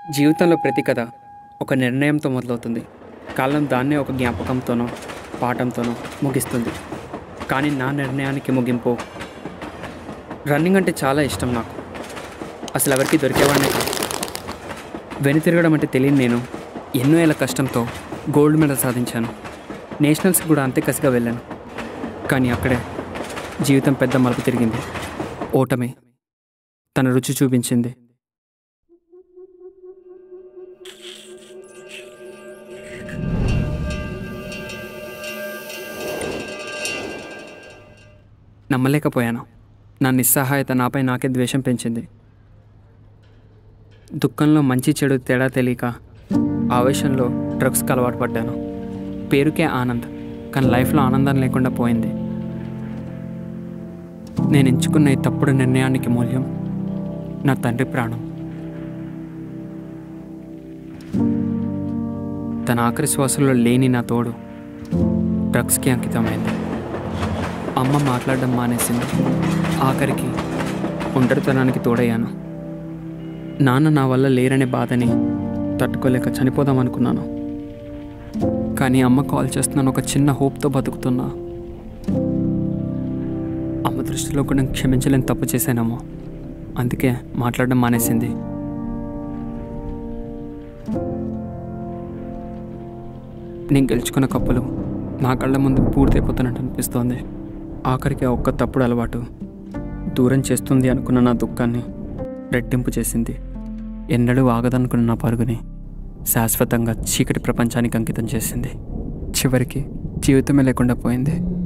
జీవితంలో ప్రతి కథ ఒక నిర్ణయంతో మొదలవుతుంది కాలం దాన్నే ఒక జ్ఞాపకంతోనో పాఠంతోనో ముగిస్తుంది కానీ నా నిర్ణయానికి ముగింపు రన్నింగ్ అంటే చాలా ఇష్టం నాకు అసలు ఎవరికి దొరికేవాడినే కాదు వెనుతిరగడం అంటే తెలియని నేను ఎన్నో ఏళ్ళ కష్టంతో గోల్డ్ మెడల్ సాధించాను నేషనల్స్కి కూడా అంతే కసిగా వెళ్ళాను కానీ అక్కడే జీవితం పెద్ద మలుపు తిరిగింది ఓటమి తన రుచి చూపించింది నమ్మలేకపోయాను నా నిస్సహాయత నాపై నాకే ద్వేషం పెంచింది దుఃఖంలో మంచి చెడు తేడా తెలియక ఆవేశంలో డ్రగ్స్కి అలవాటు పడ్డాను పేరుకే ఆనంద్ కానీ లైఫ్లో ఆనందం లేకుండా పోయింది నేను ఎంచుకున్న ఈ తప్పుడు నిర్ణయానికి మూల్యం నా తండ్రి ప్రాణం తన ఆఖరి శ్వాసలో లేని నా తోడు డ్రగ్స్కి అంకితమైంది అమ్మ మాట్లాడడం మానేసింది ఆఖరికి ఒంటరితనానికి తోడయ్యాను నాన్న నా వల్ల లేరనే బాధని తట్టుకోలేక చనిపోదాం అనుకున్నాను కానీ అమ్మ కాల్ చేస్తున్నాను ఒక చిన్న హోప్తో బతుకుతున్నా అమ్మ దృష్టిలో కూడా నేను క్షమించలేని తప్పు చేశానేమో అందుకే మాట్లాడడం మానేసింది నేను గెలుచుకున్న కప్పులు నా కళ్ళ ముందు పూర్తయిపోతున్నట్టు అనిపిస్తోంది ఆఖరికి ఆ ఒక్క తప్పుడు అలవాటు దూరం చేస్తుంది అనుకున్న నా దుఃఖాన్ని రెట్టింపు చేసింది ఎన్నడూ ఆగదనుకున్న నా పరుగుని శాశ్వతంగా చీకటి ప్రపంచానికి అంకితం చేసింది చివరికి జీవితమే లేకుండా పోయింది